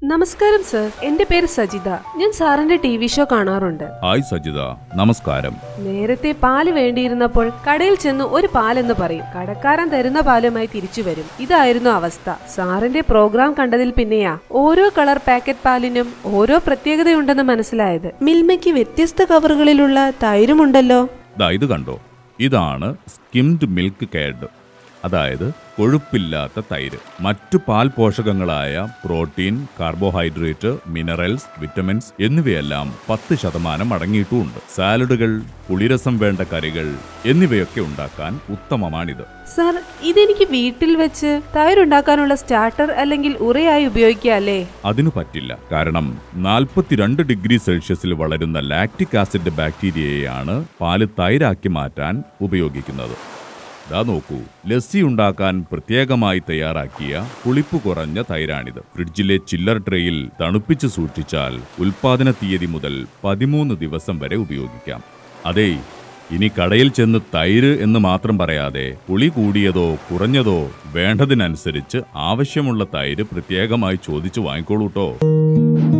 നമസ്കാരം സർ എന്റെ പേര് സജിത ഞാൻ സാറിന്റെ ടി വി ഷോ കാണാറുണ്ട് ഹായ് സജിത നമസ്കാരം നേരത്തെ പാല് വേണ്ടിയിരുന്നപ്പോൾ കടയിൽ ചെന്ന് ഒരു പാലെന്ന് പറയും കടക്കാരൻ തരുന്ന പാലുമായി തിരിച്ചു വരും ഇതായിരുന്നു അവസ്ഥ സാറിന്റെ പ്രോഗ്രാം കണ്ടതിൽ പിന്നെയാ ഓരോ കളർ പാക്കറ്റ് പാലിനും ഓരോ പ്രത്യേകതയുണ്ടെന്ന് മനസ്സിലായത് മിൽമയ്ക്ക് വ്യത്യസ്ത കവറുകളിലുള്ള തൈരുമുണ്ടല്ലോ ദാ ഇത് കണ്ടോ ഇതാണ് സ്കിംഡ് മിൽക്ക് കേഡ് അതായത് കൊഴുപ്പില്ലാത്ത തൈര് മറ്റു പാൽ പോഷകങ്ങളായ പ്രോട്ടീൻ കാർബോഹൈഡ്രേറ്റ് മിനറൽസ് വിറ്റമിൻസ് എന്നിവയെല്ലാം പത്ത് ശതമാനം അടങ്ങിയിട്ടുമുണ്ട് സാലഡുകൾ പുളിരസം വേണ്ട കറികൾ എന്നിവയൊക്കെ ഉണ്ടാക്കാൻ ഉത്തമമാണിത് സർ ഇതെനിക്ക് വീട്ടിൽ വെച്ച് തൈരുണ്ടാക്കാനുള്ള സ്റ്റാർട്ടർ അല്ലെങ്കിൽ ഉറയായി ഉപയോഗിക്കുക അല്ലേ അതിനു പറ്റില്ല കാരണം നാൽപ്പത്തിരണ്ട് ഡിഗ്രി സെൽഷ്യസിൽ വളരുന്ന ലാക്റ്റിക് ആസിഡ് ബാക്ടീരിയയെയാണ് പാല് തൈരാക്കി മാറ്റാൻ ഉപയോഗിക്കുന്നത് ദാ നോക്കൂ ലസ്സി ഉണ്ടാക്കാൻ പ്രത്യേകമായി തയ്യാറാക്കിയ പുളിപ്പ് കുറഞ്ഞ തൈരാണിത് ഫ്രിഡ്ജിലെ ചില്ലർ ട്രേയിൽ തണുപ്പിച്ച് സൂക്ഷിച്ചാൽ ഉൽപാദന തീയതി മുതൽ പതിമൂന്ന് ദിവസം വരെ ഉപയോഗിക്കാം അതേ ഇനി കടയിൽ ചെന്ന് തൈര് എന്ന് മാത്രം പറയാതെ പുളി കൂടിയതോ കുറഞ്ഞതോ വേണ്ടതിനനുസരിച്ച് ആവശ്യമുള്ള തൈര് പ്രത്യേകമായി ചോദിച്ചു വാങ്ങിക്കോളൂട്ടോ